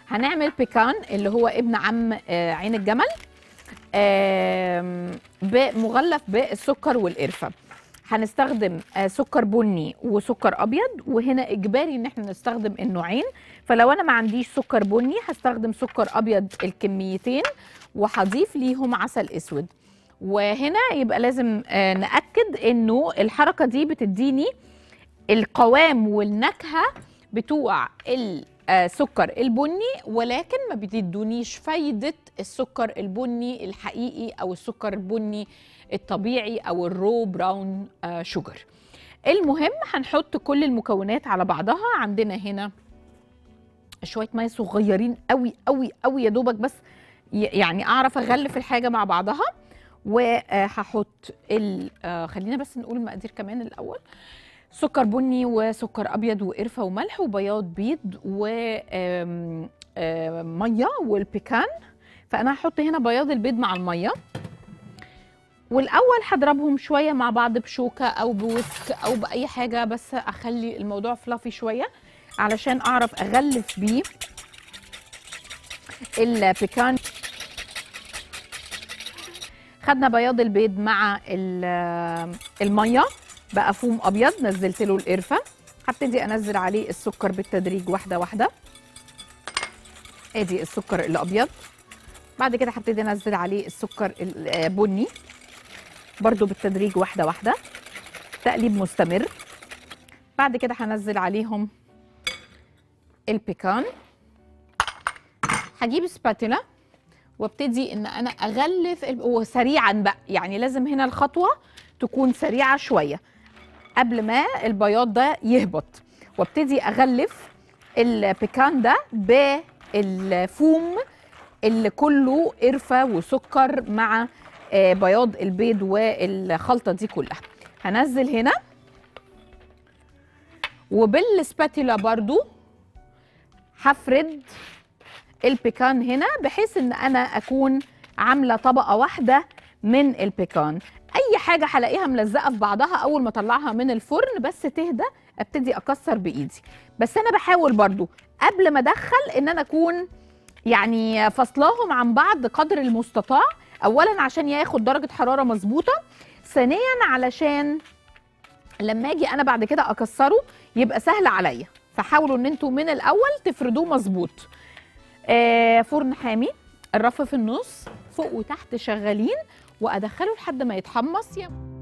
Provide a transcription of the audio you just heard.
هنعمل بيكان اللي هو ابن عم آه، عين الجمل آم، ب- مغلف بالسكر والقرفه هنستخدم آه، سكر بني وسكر ابيض وهنا اجباري ان احنا نستخدم النوعين فلو انا ما عنديش سكر بني هستخدم سكر ابيض الكميتين وهضيف ليهم عسل اسود وهنا يبقى لازم آه، ناكد انه الحركه دي بتديني القوام والنكهه بتوع السكر البني ولكن ما بتدونيش فايده السكر البني الحقيقي او السكر البني الطبيعي او الرو براون آه، شوجر المهم هنحط كل المكونات على بعضها عندنا هنا شويه ميه صغيرين قوي قوي قوي يا دوبك بس ي- يعني اعرف اغلف الحاجه مع بعضها وهحط ال آه، خلينا بس نقول المقادير كمان الاول سكر بني وسكر ابيض وقرفه وملح وبياض بيض وميه والبيكان فانا هحط هنا بياض البيض مع الميه والاول هضربهم شويه مع بعض بشوكه او بوسك او باي حاجه بس اخلي الموضوع فلافي شويه علشان اعرف اغلف بيه البيكان خدنا بياض البيض مع ال- الميه بقى فوم ابيض نزلت له القرفه هبتدي انزل عليه السكر بالتدريج واحده واحده ادي السكر الابيض بعد كده هبتدي انزل عليه السكر البني برضو بالتدريج واحده واحده تقليب مستمر بعد كده هنزل عليهم البيكان هجيب سباتولا وابتدي ان انا اغلف ال- وسريعا بقى يعني لازم هنا الخطوه تكون سريعه شويه قبل ما البياض ده يهبط وابتدي اغلف البيكان ده بالفوم اللي كله قرفه وسكر مع آه، بياض البيض والخلطه دي كلها هنزل هنا وبالسباتيلا برضو هفرد البيكان هنا بحيث ان انا اكون عامله طبقه واحده من البيكان اي حاجه هلاقيها ملزقه في بعضها اول ما اطلعها من الفرن بس تهدى ابتدي اكسر بايدي بس انا بحاول برضو قبل ما ادخل ان انا اكون يعني فصلاهم عن بعض قدر المستطاع اولا عشان ياخد درجه حراره مظبوطه ثانيا علشان لما اجي انا بعد كده اكسره يبقى سهل عليا فحاولوا ان انتوا من الاول تفردوه مظبوط آه فرن حامي الرف في النص فوق وتحت شغالين وادخله لحد ما يتحمص يا